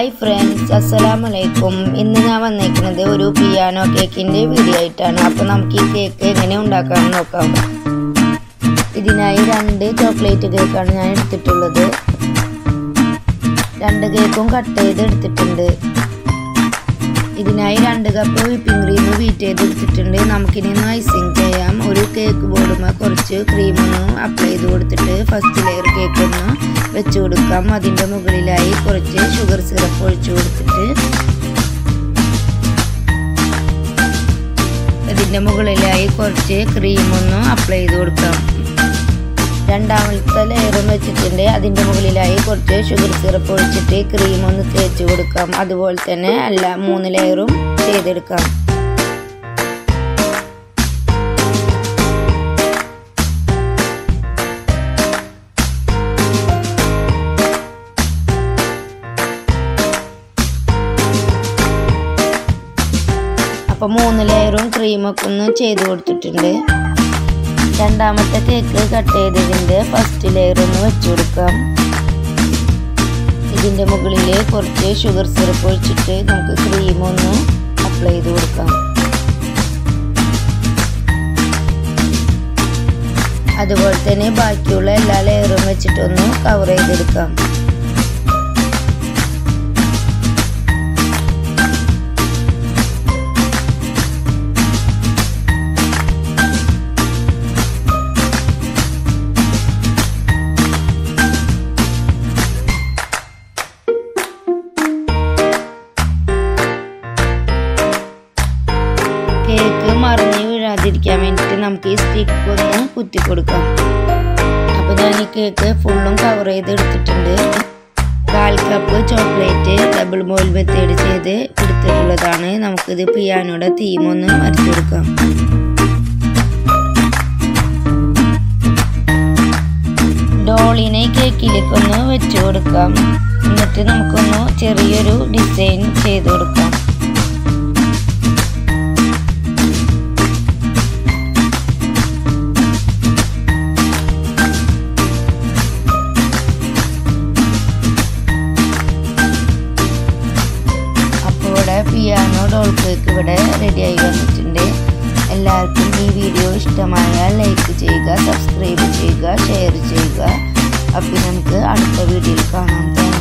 hi friends അസ്സലാമു അലൈക്കും ഇന്ന് ഞാൻ വന്നേക്കുന്നത് ഒരു പിയാനോ കേക്കിൻ്റെ വീഡിയോ ആയിട്ടാണ് അപ്പോൾ നമുക്ക് ഈ കേക്ക് എങ്ങനെ ഉണ്ടാക്കാമെന്ന് നോക്കാം ഇതിനായി രണ്ട് ചോക്ലേറ്റ് കേക്കാണ് ഞാൻ എടുത്തിട്ടുള്ളത് രണ്ട് കേക്കും കട്ട് ചെയ്ത് എടുത്തിട്ടുണ്ട് ഇതിനായി രണ്ട് കപ്പ് വിപ്പിംഗ് ക്രീം ബീറ്റ് ചെയ്ത് എടുത്തിട്ടുണ്ട് നമുക്കിനി ഒന്ന് ഐസിങ് ചെയ്യാം ഒരു കേക്ക് ബോർഡുമ്പോൾ കുറച്ച് ക്രീമൊന്ന് അപ്ലൈ ചെയ്ത് കൊടുത്തിട്ട് ഫസ്റ്റ് ലെയർ കേക്ക് ഒന്ന് വെച്ച് കൊടുക്കാം അതിൻ്റെ മുകളിലായി കുറച്ച് ഷുഗർ സിറപ്പ് ഒഴിച്ചു കൊടുത്തിട്ട് ഇതിൻ്റെ മുകളിലായി കുറച്ച് ക്രീമൊന്ന് അപ്ലൈ ചെയ്ത് കൊടുക്കാം രണ്ടാമത്തെ ലെയറും വെച്ചിട്ടുണ്ട് അതിൻ്റെ മുകളിലായി കുറച്ച് ഷുഗർ സിറപ്പ് ഒഴിച്ചിട്ട് ക്രീം ഒന്ന് തേച്ച് കൊടുക്കാം അതുപോലെ തന്നെ എല്ലാ മൂന്ന് ലെയറും ചെയ്തെടുക്കാം അപ്പോൾ മൂന്ന് ലെയറും ക്രീമൊക്കെ ഒന്ന് ചെയ്ത് കൊടുത്തിട്ടുണ്ട് രണ്ടാമത്തെ കേക്ക് കട്ട് ചെയ്തതിൻ്റെ ഫസ്റ്റ് ലെയർ ഒന്ന് വെച്ച് കൊടുക്കാം ഇതിൻ്റെ മുകളിൽ കുറച്ച് ഷുഗർ സിറപ്പ് ഒഴിച്ചിട്ട് നമുക്ക് ക്രീം ഒന്ന് അപ്ലൈ ചെയ്ത് കൊടുക്കാം അതുപോലെ തന്നെ ബാക്കിയുള്ള എല്ലാ ലെയറും വെച്ചിട്ടൊന്ന് കവർ ചെയ്തെടുക്കാം കേക്ക് മറിഞ്ഞ് വീഴാതിരിക്കാൻ വേണ്ടിയിട്ട് നമുക്ക് ഈ സ്റ്റിക്ക് ഒന്ന് കുത്തി കൊടുക്കാം അപ്പോൾ ഞാൻ ഈ കേക്ക് ഫുള്ളും കവർ ചെയ്ത് എടുത്തിട്ടുണ്ട് കാൽ കപ്പ് ചോക്ലേറ്റ് ഡബിൾ മോൽ മെത്തേഡ് ചെയ്ത് എടുത്തിട്ടുള്ളതാണ് നമുക്കിത് പിയാനോയുടെ തീം ഒന്ന് വരച്ചെടുക്കാം ഡോളിനെ കേക്കിലേക്ക് ഒന്ന് വെച്ച് കൊടുക്കാം എന്നിട്ട് നമുക്കൊന്ന് ചെറിയൊരു ഡിസൈൻ ചെയ്ത് കൊടുക്കാം അപ്പോൾ ഇവിടെ പിയാനോ ഡോൾ കേക്ക് ഇവിടെ റെഡിയായി വന്നിട്ടുണ്ട് എല്ലാവർക്കും ഈ വീഡിയോ ഇഷ്ടമായാൽ ലൈക്ക് ചെയ്യുക സബ്സ്ക്രൈബ് ചെയ്യുക ഷെയർ ചെയ്യുക അപ്പോൾ നമുക്ക് അടുത്ത വീഡിയോയിൽ കാണാം താങ്ക്